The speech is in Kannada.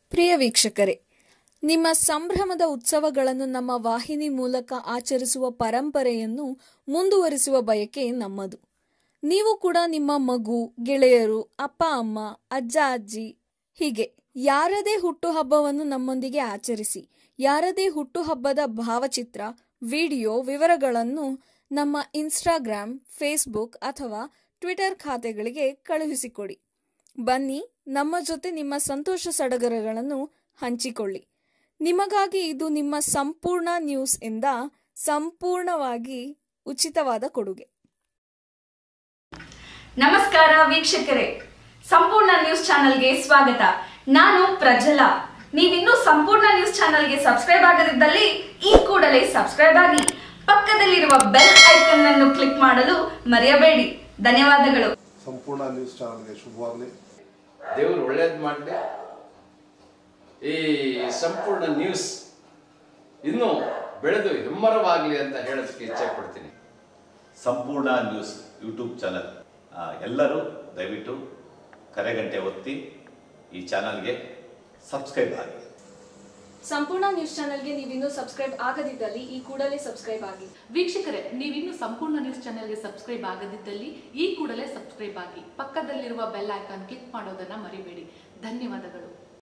ಪ್ರಿಯ ವೀಕ್ಷಕರೇ ನಿಮ್ಮ ಸಂಭ್ರಮದ ಉತ್ಸವಗಳನ್ನು ನಮ್ಮ ವಾಹಿನಿ ಮೂಲಕ ಆಚರಿಸುವ ಪರಂಪರೆಯನ್ನು ಮುಂದುವರಿಸುವ ಬಯಕೆ ನಮ್ಮದು ನೀವು ಕೂಡ ನಿಮ್ಮ ಮಗು ಗೆಳೆಯರು ಅಪ್ಪ ಅಮ್ಮ ಅಜ್ಜ ಅಜ್ಜಿ ಹೀಗೆ ಯಾರದೇ ಹುಟ್ಟುಹಬ್ಬವನ್ನು ನಮ್ಮೊಂದಿಗೆ ಆಚರಿಸಿ ಯಾರದೇ ಹುಟ್ಟುಹಬ್ಬದ ಭಾವಚಿತ್ರ ವಿಡಿಯೋ ವಿವರಗಳನ್ನು ನಮ್ಮ ಇನ್ಸ್ಟಾಗ್ರಾಮ್ ಫೇಸ್ಬುಕ್ ಅಥವಾ ಟ್ವಿಟರ್ ಖಾತೆಗಳಿಗೆ ಕಳುಹಿಸಿಕೊಡಿ ಬನ್ನಿ ನಮ್ಮ ಜೊತೆ ನಿಮ್ಮ ಸಂತೋಷ ಸಡಗರಗಳನ್ನು ಹಂಚಿಕೊಳ್ಳಿ ನಿಮಗಾಗಿ ಇದು ನಿಮ್ಮ ಸಂಪೂರ್ಣ ನ್ಯೂಸ್ ಇಂದ ಸಂಪೂರ್ಣವಾಗಿ ಉಚಿತವಾದ ಕೊಡುಗೆ ನಮಸ್ಕಾರ ವೀಕ್ಷಕರೇ ಸಂಪೂರ್ಣ ನ್ಯೂಸ್ ಚಾನೆಲ್ಗೆ ಸ್ವಾಗತ ನಾನು ಪ್ರಜಲಾ ನೀವಿನ್ನೂ ಸಂಪೂರ್ಣ ನ್ಯೂಸ್ ಚಾನೆಲ್ಗೆ ಸಬ್ಸ್ಕ್ರೈಬ್ ಆಗದಿದ್ದಲ್ಲಿ ಈ ಕೂಡಲೇ ಸಬ್ಸ್ಕ್ರೈಬ್ ಆಗಿ ಪಕ್ಕದಲ್ಲಿರುವ ಬೆಲ್ ಐಕನ್ ಅನ್ನು ಕ್ಲಿಕ್ ಮಾಡಲು ಮರೆಯಬೇಡಿ ಧನ್ಯವಾದಗಳು ಸಂಪೂರ್ಣ ನ್ಯೂಸ್ ಚಾನಲ್ಗೆ ಶುಭವಾಗಲಿ ದೇವರು ಒಳ್ಳೇದು ಮಾಡಲಿ ಈ ಸಂಪೂರ್ಣ ನ್ಯೂಸ್ ಇನ್ನೂ ಬೆಳೆದು ಹೆಮ್ಮರವಾಗಲಿ ಅಂತ ಹೇಳೋದಕ್ಕೆ ಇಚ್ಛೆ ಪಡ್ತೀನಿ ಸಂಪೂರ್ಣ ನ್ಯೂಸ್ ಯೂಟ್ಯೂಬ್ ಚಾನಲ್ ಆ, ಎಲ್ಲರೂ ದಯವಿಟ್ಟು ಕರೆಗಂಟೆ ಒತ್ತಿ ಈ ಚಾನಲ್ಗೆ ಸಬ್ಸ್ಕ್ರೈಬ್ ಆಗಿ ಸಂಪೂರ್ಣ ನ್ಯೂಸ್ ಚಾನೆಲ್ಗೆ ನೀವಿನ್ನೂ ಸಬ್ಸ್ಕ್ರೈಬ್ ಆಗದಿದ್ದಲ್ಲಿ ಈ ಕೂಡಲೇ ಸಬ್ಸ್ಕ್ರೈಬ್ ಆಗಿ ವೀಕ್ಷಕರೇ ನೀವಿನ್ನು ಸಂಪೂರ್ಣ ನ್ಯೂಸ್ ಚಾನೆಲ್ಗೆ ಸಬ್ಸ್ಕ್ರೈಬ್ ಆಗದಿದ್ದಲ್ಲಿ ಈ ಕೂಡಲೇ ಸಬ್ಸ್ಕ್ರೈಬ್ ಆಗಿ ಪಕ್ಕದಲ್ಲಿರುವ ಬೆಲ್ ಐಕಾನ್ ಕ್ಲಿಕ್ ಮಾಡೋದನ್ನ ಮರಿಬೇಡಿ ಧನ್ಯವಾದಗಳು